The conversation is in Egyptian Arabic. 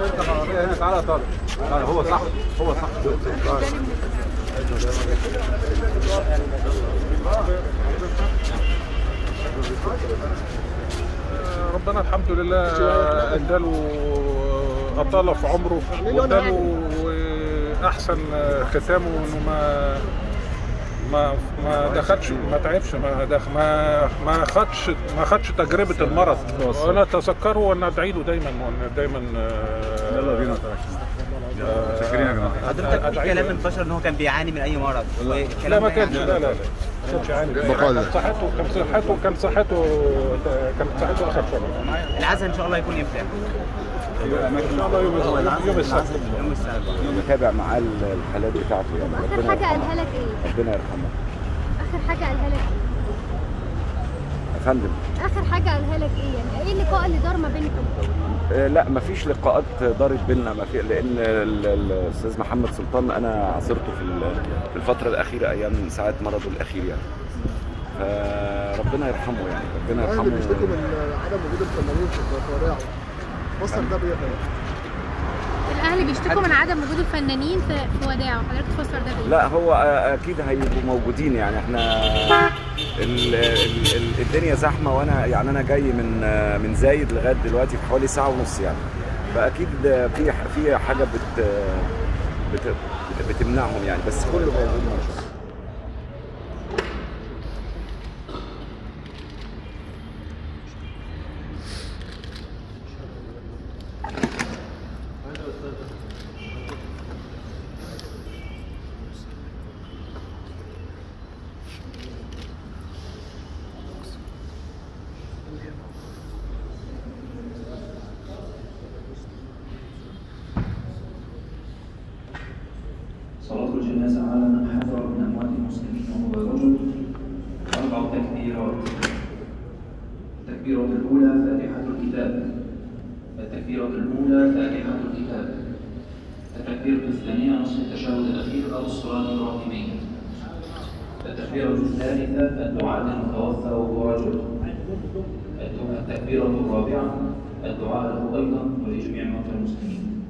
اركب العربيه هنا تعالى يا طارق تعالى هو صح هو صح ربنا الحمد لله اداله اطال في عمره واداله احسن ختامه انه ما ما ما دخلش ما تعبش ما دخ ما ما خدش ما خدش تجربه المرض وانا اتذكره وانا ادعي له دايما وانا دايما يلا بينا شاكرين يا جماعه حضرتك في أدعي له. كلام انتشر ان هو كان بيعاني من اي مرض لا والكلام ما ده كانش يعني- لا لا لا ما كانش عاني بقاء كان صحته كان صحته كان صحته كانت صحته اخر شويه العزاء ان شاء الله يكون امتى؟ ان شاء الله يوم يوم السبت يوم السبت متابع معاه الحالات بتاعته يعني اخر ربنا حاجه يرحمه قالها لك ايه ربنا يرحمه اخر حاجه قالها لك ايه يا فندم اخر حاجه قالها لك ايه يعني ايه اللقاء اللي دار ما بينكم آه، لا مفيش لقاءات دارت بينا ما في لان ال- ال- الاستاذ محمد سلطان انا عاصرته في ال- في الفتره الاخيره ايام ساعه مرضه الاخير يعني فربنا يرحمه يعني ربنا الاهلي بيشتكوا يرحمه من عدم وجود الفنانين في وداعه فسر ده بايه يا فندم؟ الاهلي بيشتكوا من عدم وجود الفنانين في في وداعه حضرتك تفسر ده بايه لا هو آه، اكيد هيبقوا موجودين يعني احنا ال ال ال الدنيا زحمه وانا يعني انا جاي من آه، من زايد لغايه دلوقتي في حوالي ساعه ونص يعني فاكيد آه، في في حاجه بت بت بتمنعهم يعني بس كله موجود ان شاء الله صلاة الجنازة على من حضر من أموات المسلمين وهو رجل أربع تكبيرات التكبيرة الأولى فاتحة الكتاب التكبيرة الأولى فاتحة الكتاب التكبيرة الثانية نصف التشهد الأخير أو الصلاة الراتبية التكبيرة الثالثة الدعاء للمتوفى وهو رجل التكبيرة الرابعة الدعاء له أيضا ولجميع موتى المسلمين